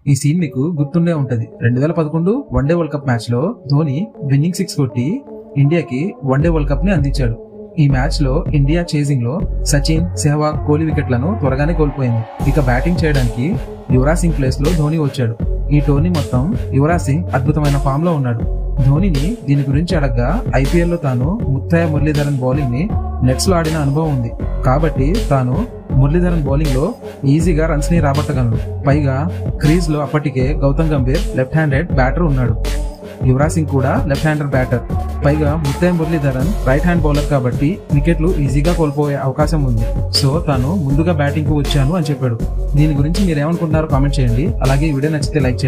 ఈ సీన్ మీకు గుర్తుండే ఉంటది రెండు వేల పదకొండు వన్డే వరల్డ్ కప్ మ్యాచ్ లో ధోని విన్నింగ్ సిక్స్ కొట్టి ఇండియాకి వన్డే వరల్డ్ కప్ ని అందించాడు ఈ మ్యాచ్ లో ఇండియా చేజింగ్ లో సచిన్ సెహ్వాగ్ కోహ్లీ వికెట్లను త్వరగానే కోల్పోయింది ఇక బ్యాటింగ్ చేయడానికి యువరాజ్ సింగ్ ప్లేస్ లో ధోని వచ్చాడు ఈ టోర్నీ మొత్తం యువరాజ్ సింగ్ అద్భుతమైన ఫామ్ లో ఉన్నాడు ధోనిని దీని గురించి అడగ్గా ఐపీఎల్ లో తాను ముత్తయ్య మురళీధరన్ బౌలింగ్ ని నెట్స్ లో ఆడిన అనుభవం ఉంది కాబట్టి తాను మురళీధరన్ బౌలింగ్ లో ఈజీగా రన్స్ ని రాబట్టగలను పైగా క్రీజ్ లో అప్పటికే Gautam Gambhir left handed batter ఉన్నాడు యువరాజ్ సింగ్ కూడా లెఫ్ట్ హ్యాండర్ బ్యాటర్ పైగా Muttiah Muralitharan right hand bowler కాబట్టి వికెట్లు ఈజీగా కోల్పోయే అవకాశం ఉంది సో తాను ముందుగా బ్యాటింగ్ కు వచ్చాను అని చెప్పాడు దీని గురించి మీరు ఏమనుకుంటున్నారో కామెంట్ చేయండి అలాగే ఈ వీడియో నచ్చితే లైక్ చేయండి